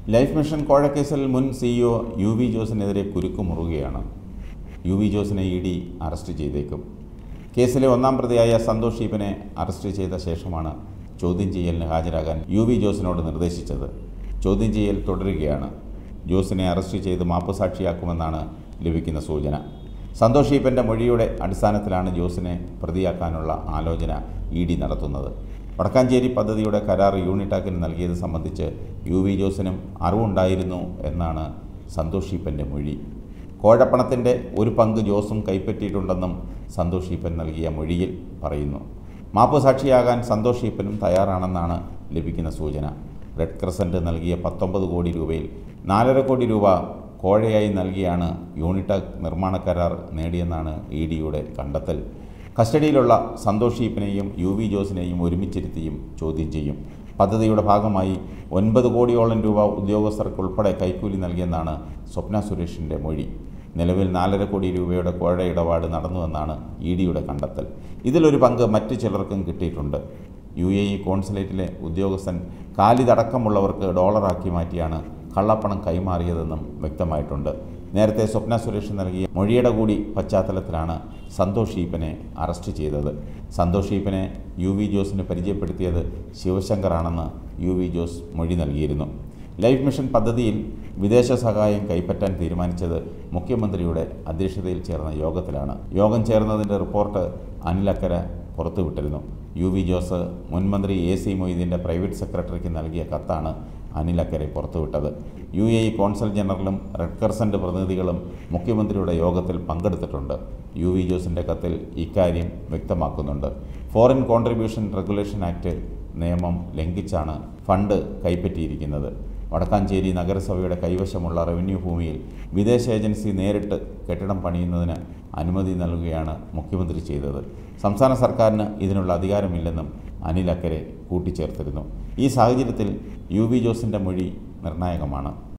life mission കോഴക്കേസിൽ മുൻ CEO U V ജോസിനെതിരെ കുരുക്കുമുറുകയാണ് യു വി ജോസിനെ ഇ ഡി അറസ്റ്റ് ചെയ്തേക്കും കേസിലെ ഒന്നാം പ്രതിയായ സന്തോഷ് ഷീപ്പിനെ അറസ്റ്റ് ചെയ്ത ശേഷമാണ് ചോദ്യം ചെയ്യലിന് ഹാജരാകാൻ യു വി ജോസിനോട് നിർദ്ദേശിച്ചത് ചോദ്യം ചെയ്യൽ തുടരുകയാണ് ജോസിനെ അറസ്റ്റ് ചെയ്ത് മാപ്പ് സാക്ഷിയാക്കുമെന്നാണ് ലഭിക്കുന്ന സൂചന സന്തോഷ് ഷീപ്പൻ്റെ മൊഴിയുടെ അടിസ്ഥാനത്തിലാണ് ജോസിനെ പ്രതിയാക്കാനുള്ള ആലോചന ഇ ഡി നടത്തുന്നത് വടക്കാഞ്ചേരി പദ്ധതിയുടെ കരാർ യൂണിടാക്കിന് നൽകിയത് സംബന്ധിച്ച് യു വി ജോസിനും അറിവുണ്ടായിരുന്നു എന്നാണ് സന്തോഷ് ഷീപ്പൻ്റെ മൊഴി കോഴപ്പണത്തിൻ്റെ ഒരു പങ്ക് ജോസും കൈപ്പറ്റിയിട്ടുണ്ടെന്നും സന്തോഷ് ഷീപ്പൻ നൽകിയ മൊഴിയിൽ പറയുന്നു മാപ്പ് സാക്ഷിയാകാൻ സന്തോഷ് ഷീപ്പനും തയ്യാറാണെന്നാണ് ലഭിക്കുന്ന സൂചന റെഡ് ക്രസൻറ്റ് നൽകിയ പത്തൊമ്പത് കോടി രൂപയിൽ നാലര കോടി രൂപ കോഴയായി നൽകിയാണ് യൂണിടാക് നിർമ്മാണ കരാർ നേടിയെന്നാണ് ഇ ഡിയുടെ കണ്ടെത്തൽ കസ്റ്റഡിയിലുള്ള സന്തോഷ് ഷീപ്പിനെയും യു വി ജോസിനെയും ഒരുമിച്ചിരുത്തിയും ചോദ്യം ചെയ്യും പദ്ധതിയുടെ ഭാഗമായി ഒൻപത് കോടിയോളം രൂപ ഉദ്യോഗസ്ഥർക്ക് ഉൾപ്പെടെ കൈക്കൂലി നൽകിയെന്നാണ് സ്വപ്ന സുരേഷിൻ്റെ മൊഴി നിലവിൽ നാലര കോടി രൂപയുടെ കോഴ ഇടപാട് നടന്നുവെന്നാണ് ഇ ഡിയുടെ കണ്ടെത്തൽ ഇതിലൊരു പങ്ക് മറ്റു ചിലർക്കും കിട്ടിയിട്ടുണ്ട് യു എ ഇ കോൺസുലേറ്റിലെ ഉദ്യോഗസ്ഥൻ കാലിതടക്കമുള്ളവർക്ക് ഡോളറാക്കി മാറ്റിയാണ് കള്ളപ്പണം കൈമാറിയതെന്നും വ്യക്തമായിട്ടുണ്ട് നേരത്തെ സ്വപ്ന സുരേഷ് നൽകിയ മൊഴിയുടെ കൂടി പശ്ചാത്തലത്തിലാണ് സന്തോഷ് ഈപ്പനെ അറസ്റ്റ് ചെയ്തത് സന്തോഷ് ഈപ്പനെ യു വി ജോസിന് പരിചയപ്പെടുത്തിയത് ശിവശങ്കറാണെന്ന് യു വി ജോസ് മൊഴി നൽകിയിരുന്നു ലൈഫ് മിഷൻ പദ്ധതിയിൽ വിദേശ സഹായം കൈപ്പറ്റാൻ തീരുമാനിച്ചത് മുഖ്യമന്ത്രിയുടെ അധ്യക്ഷതയിൽ ചേർന്ന യോഗത്തിലാണ് യോഗം ചേർന്നതിൻ്റെ റിപ്പോർട്ട് അനിലക്കര പുറത്തുവിട്ടിരുന്നു യു വി ജോസ് മുൻമന്ത്രി എ സി മൊയ്തീൻ്റെ പ്രൈവറ്റ് സെക്രട്ടറിക്ക് നൽകിയ കത്താണ് അനിലക്കരെ പുറത്തുവിട്ടത് യു എ ഇ കോൺസൽ ജനറലും റെഡ് ക്രസൻറ്റ് പ്രതിനിധികളും മുഖ്യമന്ത്രിയുടെ യോഗത്തിൽ പങ്കെടുത്തിട്ടുണ്ട് യു വി ജോസിൻ്റെ കത്തിൽ ഇക്കാര്യം വ്യക്തമാക്കുന്നുണ്ട് ഫോറിൻ കോൺട്രിബ്യൂഷൻ റെഗുലേഷൻ ആക്ട് നിയമം ലംഘിച്ചാണ് ഫണ്ട് കൈപ്പറ്റിയിരിക്കുന്നത് വടക്കാഞ്ചേരി നഗരസഭയുടെ കൈവശമുള്ള റവന്യൂ ഭൂമിയിൽ വിദേശ ഏജൻസി നേരിട്ട് കെട്ടിടം പണിയുന്നതിന് അനുമതി നൽകുകയാണ് മുഖ്യമന്ത്രി ചെയ്തത് സംസ്ഥാന സർക്കാരിന് ഇതിനുള്ള അധികാരമില്ലെന്നും അനിൽ അക്കരെ കൂട്ടിച്ചേർത്തിരുന്നു ഈ സാഹചര്യത്തിൽ യു വി ജോസിൻ്റെ മൊഴി നിർണായകമാണ്